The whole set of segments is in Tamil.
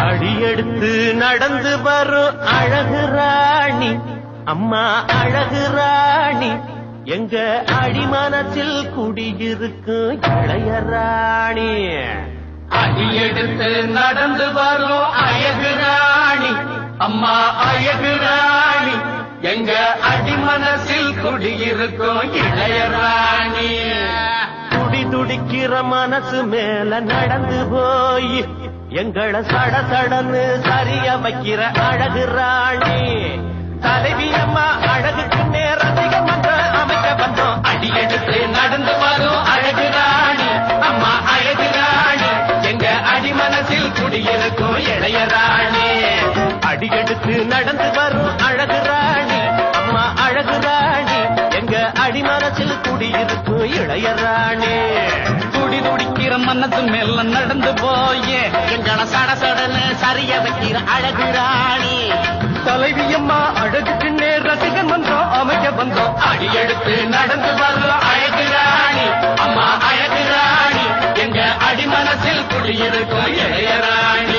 அடியெடுத்து நடந்து வரும் அழகு ராணி அம்மா அழகு ராணி எங்க அடிமனத்தில் குடியிருக்கும் இளைய ராணி அடியெடுத்து நடந்து வரும் அழகு ராணி அம்மா அழகு ராணி எங்க அடிமனசில் குடியிருக்கும் இளைய ராணி துடி துடிக்கிற மனசு மேல நடந்து போய் எங்களை சட சடன்னு சரிய வைக்கிற அழகு ராணி தலைவி அம்மா அழகுக்கு நேரதிகம் அமைக்க வந்தோம் அடியெடுத்து நடந்து வரும் அழகு ராணி அம்மா அழகு ராணி எங்க அடிமனசில் குடியிருக்கும் இளைய ராணி அடியெடுத்து நடந்து வரும் அழகு ராணி அம்மா அழகு ராணி எங்க அடிமனசில் குடியிருக்கும் இளைய ராணி துடி துடிக்கிற மனசு மேல நடந்து போயே எங்களை சட சடன்னு சரிய வைக்கிற அழகு ராணி தலைவி அம்மா அழகுக்கு நேர் ரசிகன் வந்தோம் அமைக்க வந்தோம் அடியெடுத்து நடந்து வரும் அழகு ராணி அம்மா அழகு ராணி எங்க அடிமனசில் குடியிருக்கும் இளைய ராணி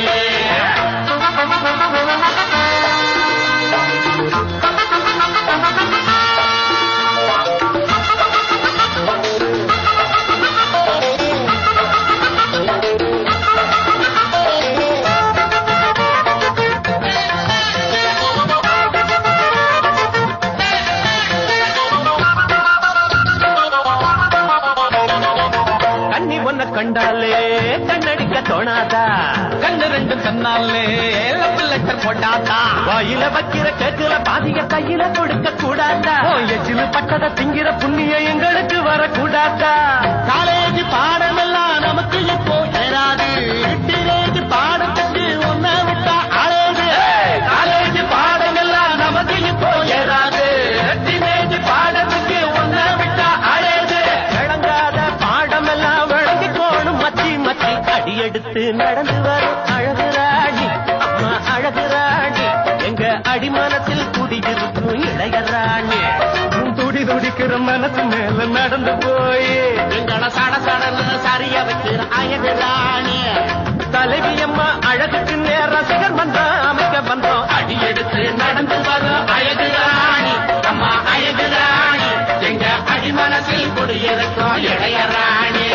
கண்ணி ஒன்ன கண்டாலே கண்ணடிக்க தோணாதா கண்ணு ரெண்டு கண்ணாலே லவ் லெட்டர் போட்டாத்தா வாயில வைக்கிற கேக்குல பாதிய கையில கொடுக்க கூடாதா எச்சிலு பட்டத திங்கிற புண்ணியம் எங்களுக்கு வரக்கூடாதா காலேஜ் பாடமெல்லாம் நமக்கு இப்போ ஏறாது டீனேஜ் பாடத்துக்கு ஒன்ன விட்டா அழகு காலேஜ் பாடமெல்லாம் நமக்கு இப்போ ஏறாது டீனேஜ் பாடத்துக்கு ஒன்ன விட்டா அழகு விளங்காத பாடமெல்லாம் விளங்கி கோணும் மச்சி மச்சி அடியெடுத்து நடந்து வரும் அழகு ராணி அம்மா அழகு ராணி எங்க அடிமனத்தில் குடியிருக்கும் இளைய ராணி உன் துடி துடிக்கிற மனசு மேல நடந்து போய் எங்களை சட சடன்னு சரிய வைக்கிற அழகு ராணி தலைவி அம்மா அழகுக்கு நேர ரசிகர் மன்றம் அமைக்க வந்தோம் அடியெடுத்து நடந்து வரும் அழகு ராணி அம்மா அழகு ராணி எங்க அடிமனசில் குடியிருக்கும் இளைய ராணி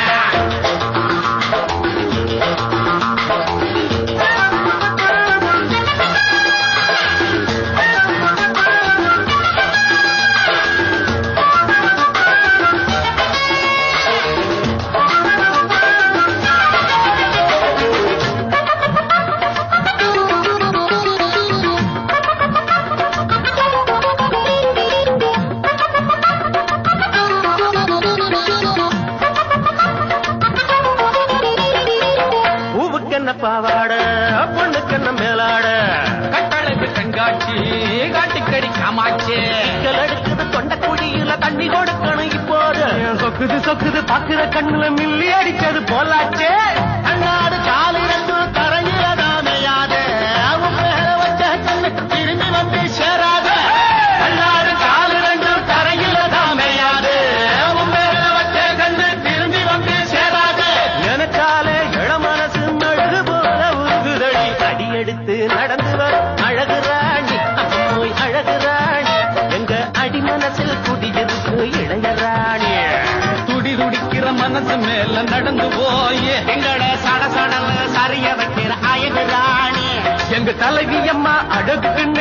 பூவுக்கென்ன பாவாட பொண்ணுக்கென்ன மேலாட கட்டழகு கண்காட்சி காட்டிக்கடி காமாட்சி கல் எடுக்குது தொண்ட குழியில தண்ணி கொடுக்கணும் இப்போது சொக்குது சொக்குது பாக்குற கண்ணுல மில்லி அடிச்சது போலாச்சே கண்ணாடு காலு ரெண்டும் தரையில தாமையாது அவன் மேல வச்ச கண்ணு திரும்பி வந்து சேராது கண்ணாடு காலு ரெண்டும் தரையில தாமையாது அவன் மேல வச்ச கண்ணு திரும்பி வந்து சேராது எனக்காலே இளமனசு மெழுகு போல உருகுதடி அடியெடுத்து நடந்து வரும் அழகு ராணி அம்மோய் அழகு ராணி எங்க அடிமனசில் குடியிருக்கு இளைய ராணி துடி துடிக்கிற மனசு மேல நடந்து போயே எங்கட சட சடல சரிய வைக்கிற அழகு ராணி எங்க தலைவி அம்மா அழகுக்கு